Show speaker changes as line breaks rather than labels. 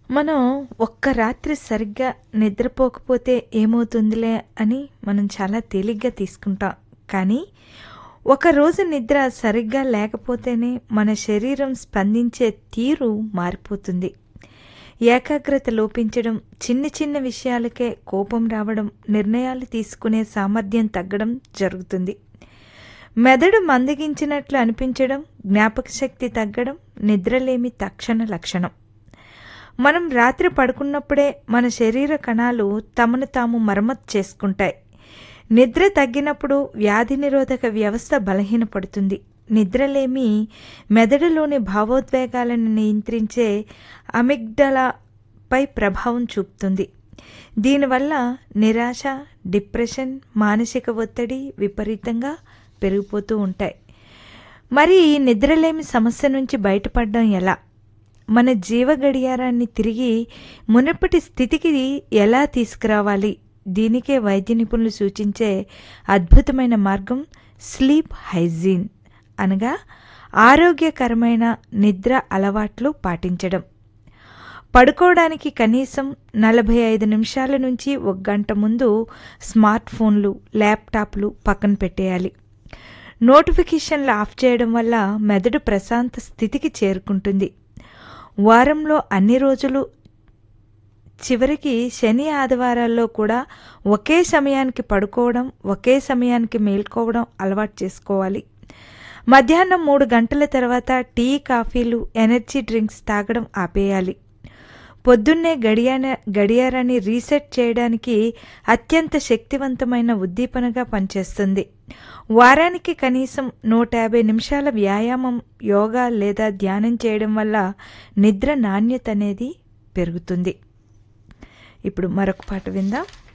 మనం ఒక్క రాత్రి సరిగ్గా నిద్రపోకపోతే ఏమవుతుందిలే అని మనం చాలా తేలిగ్గా తీసుకుంటాం కానీ ఒక రోజు నిద్ర సరిగ్గా లేకపోతేనే మన శరీరం స్పందించే తీరు మారిపోతుంది ఏకాగ్రత లోపించడం చిన్న చిన్న విషయాలకే కోపం రావడం నిర్ణయాలు తీసుకునే సామర్థ్యం తగ్గడం జరుగుతుంది మెదడు మందగించినట్లు అనిపించడం జ్ఞాపక శక్తి తగ్గడం నిద్రలేమి తక్షణ లక్షణం మనం రాత్రి పడుకున్నప్పుడే మన శరీర కణాలు తమను తాము మరమ్మతు చేసుకుంటాయి నిద్ర తగ్గినప్పుడు వ్యాధి నిరోధక వ్యవస్థ బలహీనపడుతుంది నిద్రలేమి మెదడులోని భావోద్వేగాలను నియంత్రించే అమిగ్డలాపై ప్రభావం చూపుతుంది దీనివల్ల నిరాశ డిప్రెషన్ మానసిక ఒత్తిడి విపరీతంగా పెరిగిపోతూ ఉంటాయి మరి ఈ నిద్రలేమి సమస్య నుంచి బయటపడడం ఎలా మన జీవ గడియారాన్ని తిరిగి మునుపటి స్థితికి ఎలా తీసుకురావాలి దీనికే వైద్య నిపుణులు సూచించే అద్భుతమైన మార్గం స్లీప్ హైజీన్ అనగా ఆరోగ్యకరమైన నిద్ర అలవాట్లు పాటించడం పడుకోవడానికి కనీసం నలభై ఐదు నిమిషాల నుంచి ఒక గంట ముందు స్మార్ట్ ఫోన్లు ల్యాప్టాప్లు పక్కన పెట్టేయాలి నోటిఫికేషన్లు ఆఫ్ చేయడం వల్ల మెదడు ప్రశాంత స్థితికి చేరుకుంటుంది వారంలో అన్ని రోజులు చివరికి శని ఆదివారాల్లో కూడా ఒకే సమయానికి పడుకోవడం ఒకే సమయానికి మేల్కోవడం అలవాటు చేసుకోవాలి మధ్యాహ్నం మూడు గంటల తర్వాత టీ కాఫీలు ఎనర్జీ డ్రింక్స్ తాగడం ఆపేయాలి పొద్దున్నే గడియార గడియారాన్ని రీసెట్ చేయడానికి అత్యంత శక్తివంతమైన ఉద్దీపనగా పనిచేస్తుంది వారానికి కనీసం నూట యాభై నిమిషాల వ్యాయామం యోగా లేదా ధ్యానం చేయడం వల్ల నిద్ర నాణ్యత అనేది పెరుగుతుంది ఇప్పుడు మరొక పాట విందాం